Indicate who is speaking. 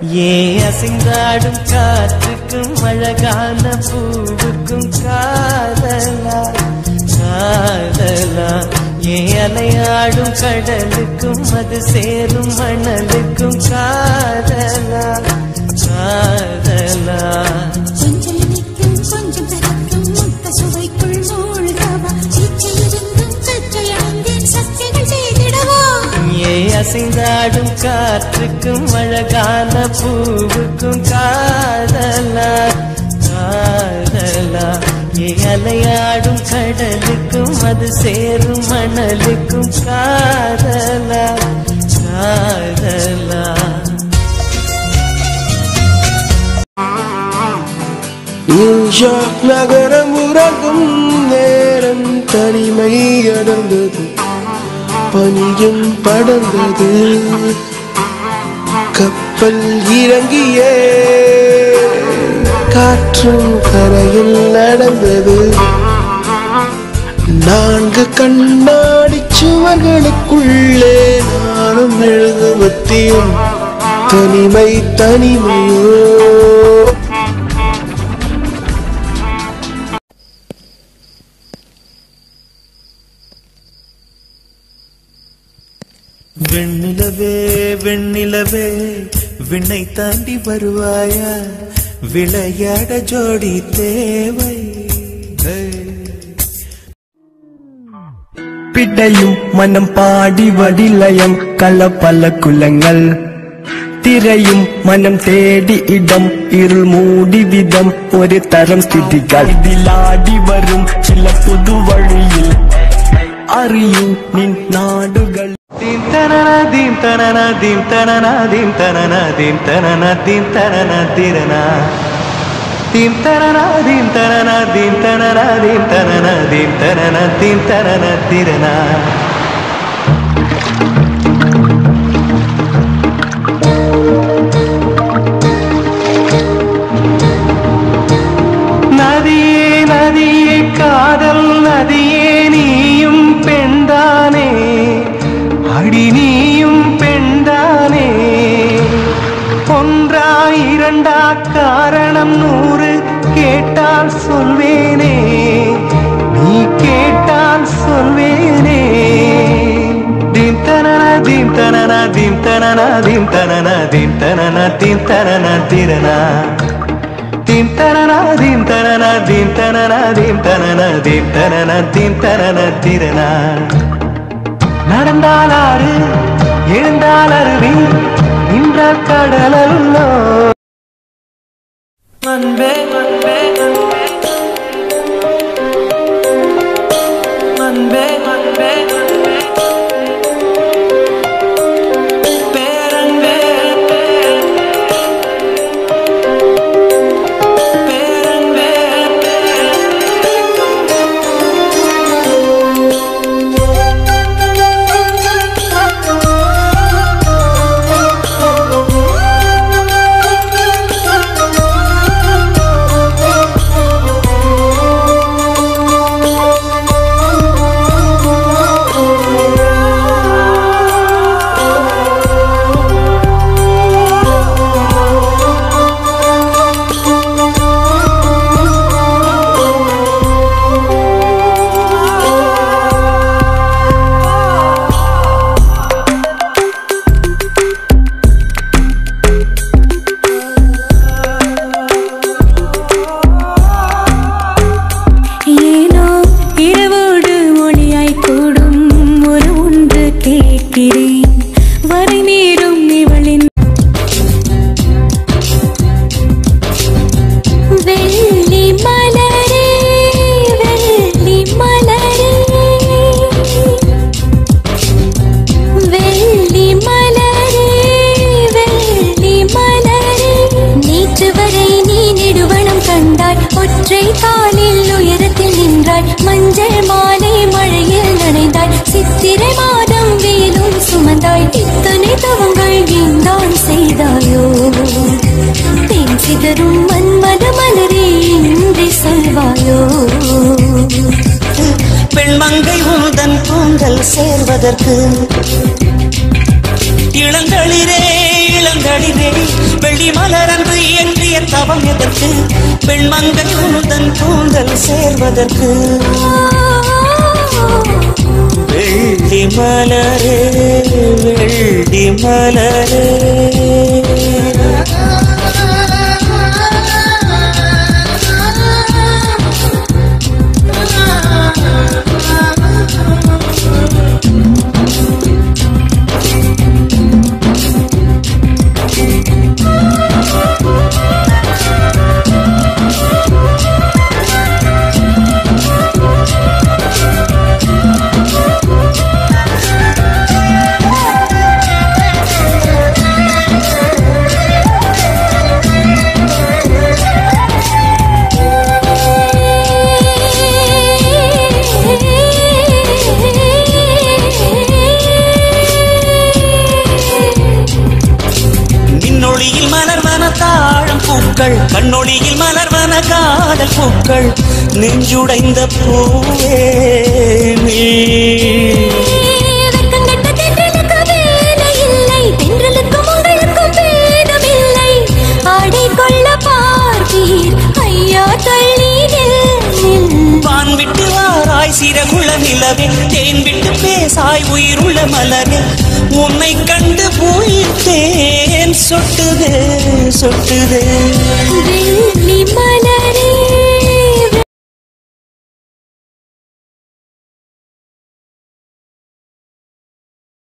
Speaker 1: ஏன் அசைந்தாடும் காற்றுக்கும் அழகான பூவுக்கும் காதலா காதலா ஏன் அலையாடும் கடலுக்கும் அது சேரும் மணலுக்கும் காதலா காதலா
Speaker 2: கொஞ்சம் இனிக்கும் கொஞ்சம் கரைக்கும் முத்த சுவைக்குள் மூழ்கவா இச்சையிருந்தும் சற்றையடைந்தேன் சக்திகள் செய்திடவா
Speaker 1: ஏ அசைந்தாடும் காற்றுக்கும் அழகான பூவுக்கும் காதலா காதலா ஏ அலையாடும் கடலுக்கும் அது சேரும் மணலுக்கும் காதலா காதலா
Speaker 3: நியூயார்க் நகரம் உறங்கும் நேரம் தனிமை அடர்ந்தது பனியும் படர்ந்தது கப்பல் இறங்கியே காற்றும் கரையில் நடந்தது நான்கு கண்ணாடி சுவர்களுக்குள்ளே நானும் எழுதுவத்தியும் தனிமை தனிமையோ
Speaker 1: வெண்ணிலவே வெண்ணிலவே விண்ணை தாண்டி வருவாயா விளையாட ஜோடி தேவை
Speaker 4: പിടയും മനം പാടി വടിലയം കളപ്പല കുലങ്ങൾ തിരയും മനം തേടി ഇടം ഇരുൾ മൂടി വിധം ഒരു തരം സ്ഥിതികൾ ഇതിലാടി വരും ചില പുതുവഴിയിൽ അറിയൂ നിൻ നാടുകൾ
Speaker 1: ദീം തനന ദീം തനന ദീം തനന ദീം തനന ദീം തനന ദീം തനന തിരന ദീം തനന ദീം തനന ദീം തനന ദീം തനന ദീം തനന ദീം തനന തിരന நதியே நதியே காதல் நதியே நீயும் பெண்தானே அடி நீயும் பெண்தானே ஒன்றா இரண்டா காரணம் நூறு கேட்டால் சொல்வேனே நீ கேட்டால் சொல்வேனே தீம் தனன தீம் தனன தீம் தனன தீம் தனன தீம் தனன தீம் தனன திரனா தீம் தனன தீம் தனன தீம் தனன தீம் தனன தீம் தனன தீம் தனன திரனா நடந்தால் ஆறு எழுந்தால் அருவி நின்ற கடலல்லோ அன்பே அன்பே அன்பே அன்பே பேரன்பே பேரன்பே
Speaker 2: ஏனோ இரவோடு மொழியாய் கூடும் ஒரு ஒன்று கேட்கிறேன் வரை நேரும் இவளின் வெள்ளி மலரே வெள்ளி மலரே வெள்ளி மலரே வெள்ளி மலரே நேற்று வரை நீ நெடுவனம் கண்டாய் ஒற்றை காலில் உயரத்தில் நின்றாய் மஞ்சள் மாலை மழையில் நனைந்தாய் சித்திரை மாதம் வேலும் சுமந்தாய் இத்தனை தவங்கள் நீந்தான் செய்தாயோ தேன் சிதறும் மன்மத மலரே இன்றி சொல்வாயோ
Speaker 5: பெண்மங்கை உந்தன் கூந்தல் சேர்வதற்கு இளங்களிரே இளந்தடிவே வெள்ளி மலரன்று இயற்றிய தவம் எதற்கு பெண்மங்கை உந்தன் கூந்தல் சேர்வதற்கு வெள்ளி மலரே வெள்ளி மலரே மின்னொளியில் மலர்வன தாழம் பூக்கள் கண்ணொளியில் மலர்வன காதல் பூக்கள் நெஞ்சுடைந்த பூவே நீ
Speaker 2: வெட்கங்கெட்ட தென்றலுக்கு வேலை இல்லை தென்றலுக்கும் உங்களுக்கும் பேதமில்லை ஆடை கொள்ள பார்த்தீர் ஐயா தள்ளி நில்.
Speaker 5: வான் விட்டு வாராய் சிறகுள்ள நிலவே தேன் விட்டு பேசாய் உயிருள்ள மலரே உன்னை கண்டு போயிட்டேன் சொட்டுதே சொட்டுதே
Speaker 2: வெள்ளி மலரே